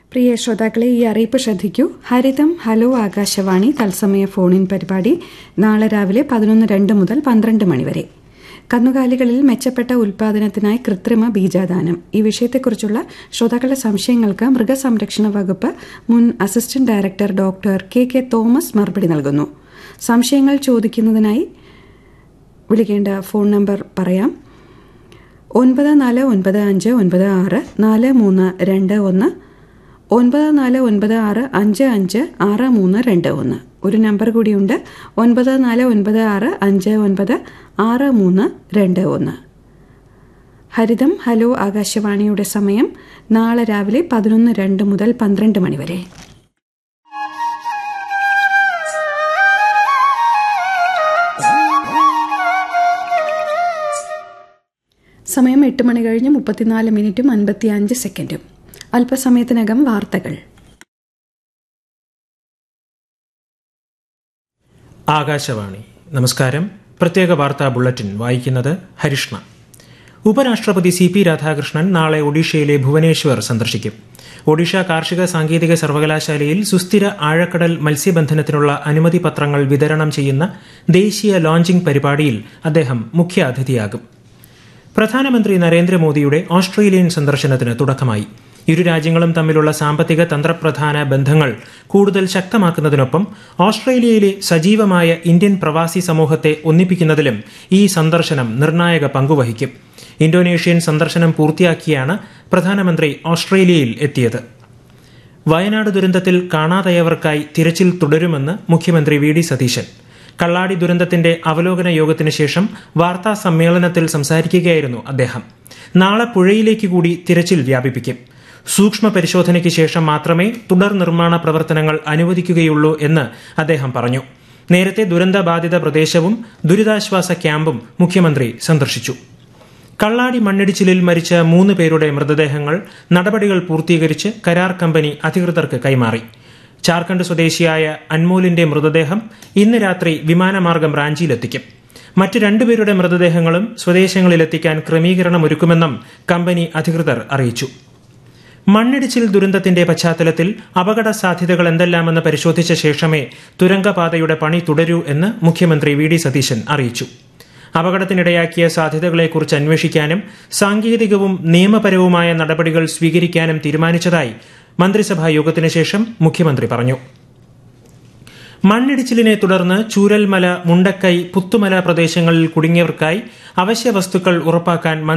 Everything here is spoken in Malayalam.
പ്രിയ ശ്രോതാക്കളെ ഈ അറിയിപ്പ് ശ്രദ്ധിക്കൂ ഹരിതം ഹലോ ആകാശവാണി തത്സമയ ഫോണിൻ പരിപാടി നാളെ രാവിലെ പതിനൊന്ന് രണ്ട് മുതൽ പന്ത്രണ്ട് മണിവരെ കന്നുകാലികളിൽ മെച്ചപ്പെട്ട ഉൽപാദനത്തിനായി കൃത്രിമ ബീജാദാനം ഈ വിഷയത്തെക്കുറിച്ചുള്ള ശ്രോതാക്കളുടെ സംശയങ്ങൾക്ക് മൃഗസംരക്ഷണ വകുപ്പ് മുൻ assistant director doctor K K Thomas മറുപടി നൽകുന്നു സംശയങ്ങൾ ചോദിക്കുന്നതിനായി വിളിക്കേണ്ട ഫോൺ നമ്പർ പറയാം ഒൻപത് നാല് ഒൻപത് അഞ്ച് ഒൻപത് ആറ് നാല് മൂന്ന് രണ്ട് ഒന്ന് ഒൻപത് നാല് ഒൻപത് ആറ് അഞ്ച് അഞ്ച് ആറ് മൂന്ന് രണ്ട് ഒന്ന് ഒരു നമ്പർ കൂടിയുണ്ട് ഒൻപത് നാല് ഒൻപത് ആറ് അഞ്ച് ഒൻപത് ആറ് മൂന്ന് രണ്ട് ഒന്ന് ഹരിതം ഹലോ ആകാശവാണിയുടെ സമയം നാളെ രാവിലെ പതിനൊന്ന് രണ്ട് മുതൽ പന്ത്രണ്ട് മണി വരെ സമയം എട്ട് മണി കഴിഞ്ഞ് മുപ്പത്തിനാല് മിനിറ്റും അൻപത്തി അഞ്ച് സെക്കൻഡും അല്പസമയത്തിനകം വാർത്തകൾ ആകാശവാണി നമസ്കാരം പ്രത്യേക വാർത്താ ബുള്ളറ്റിൻ വായിക്കുന്നത് ഹരിഷ്ണ ഉപരാഷ്ട്രപതി സി പി രാധാകൃഷ്ണൻ നാളെ ഒഡീഷയിലെ ഭുവനേശ്വർ സന്ദർശിക്കും ഒഡീഷ കാർഷിക സാങ്കേതിക സർവകലാശാലയിൽ സുസ്ഥിര ആഴക്കടൽ മത്സ്യബന്ധനത്തിനുള്ള അനുമതി പത്രങ്ങൾ വിതരണം ചെയ്യുന്ന ദേശീയ ലോഞ്ചിംഗ് പരിപാടിയിൽ അദ്ദേഹം മുഖ്യ അതിഥിയാകും പ്രധാനമന്ത്രി നരേന്ദ്രമോദിയുടെ ഓസ്ട്രേലിയൻ സന്ദർശനത്തിന് തുടക്കമായി ഇരു രാജ്യങ്ങളും തമ്മിലുള്ള സാമ്പത്തിക തന്ത്രപ്രധാന ബന്ധങ്ങൾ കൂടുതൽ ശക്തമാക്കുന്നതിനൊപ്പം ഓസ്ട്രേലിയയിലെ സജീവമായ ഇന്ത്യൻ പ്രവാസി സമൂഹത്തെ ഒന്നിപ്പിക്കുന്നതിലും ഈ സന്ദർശനം നിർണായക പങ്കുവഹിക്കും ഇന്തോനേഷ്യൻ സന്ദർശനം പൂർത്തിയാക്കിയാണ് പ്രധാനമന്ത്രി ഓസ്ട്രേലിയയിൽ എത്തിയത് വയനാട് ദുരന്തത്തിൽ കാണാതായവർക്കായി തിരച്ചിൽ തുടരുമെന്ന് മുഖ്യമന്ത്രി വി ഡി സതീശൻ കള്ളാടി ദുരന്തത്തിന്റെ അവലോകന യോഗത്തിന് ശേഷം വാർത്താ സമ്മേളനത്തിൽ സംസാരിക്കുകയായിരുന്നു അദ്ദേഹം നാളെ പുഴയിലേക്ക് കൂടി തിരച്ചിൽ വ്യാപിപ്പിക്കും സൂക്ഷ്മ പരിശോധനയ്ക്ക് ശേഷം മാത്രമേ തുടർ നിർമ്മാണ പ്രവർത്തനങ്ങൾ അനുവദിക്കുകയുള്ളൂ എന്ന് അദ്ദേഹം പറഞ്ഞു നേരത്തെ ദുരന്തബാധിത പ്രദേശവും ദുരിതാശ്വാസ ക്യാമ്പും മുഖ്യമന്ത്രി സന്ദർശിച്ചു കള്ളാടി മണ്ണിടിച്ചിലിൽ മരിച്ച മൂന്ന് പേരുടെ മൃതദേഹങ്ങൾ നടപടികൾ പൂർത്തീകരിച്ച് കരാർ കമ്പനി അധികൃതർക്ക് കൈമാറി ജാർഖണ്ഡ് സ്വദേശിയായ അൻമോലിന്റെ മൃതദേഹം ഇന്ന് രാത്രി വിമാനമാർഗം റാഞ്ചിയിലെത്തിക്കും മറ്റ് രണ്ടുപേരുടെ മൃതദേഹങ്ങളും സ്വദേശങ്ങളിലെത്തിക്കാൻ ക്രമീകരണമൊരുക്കുമെന്നും കമ്പനി അധികൃതർ അറിയിച്ചു മണ്ണിടിച്ചിൽ ദുരന്തത്തിന്റെ പശ്ചാത്തലത്തിൽ അപകട സാധ്യതകൾ എന്തെല്ലാമെന്ന് പരിശോധിച്ച ശേഷമേ തുരങ്കപാതയുടെ പണി തുടരൂ എന്ന് മുഖ്യമന്ത്രി വി ഡി സതീശൻ അറിയിച്ചു അപകടത്തിനിടയാക്കിയ സാധ്യതകളെക്കുറിച്ച് അന്വേഷിക്കാനും സാങ്കേതികവും നിയമപരവുമായ നടപടികൾ സ്വീകരിക്കാനും തീരുമാനിച്ചതായി മന്ത്രിസഭാ യോഗത്തിന് ശേഷം മുഖ്യമന്ത്രി പറഞ്ഞു മണ്ണിടിച്ചിലിനെ തുടർന്ന് ചൂരൽമല മുണ്ടക്കൈ പുത്തുമല പ്രദേശങ്ങളിൽ കുടുങ്ങിയവർക്കായി അവശ്യ വസ്തുക്കൾ ഉറപ്പാക്കാൻ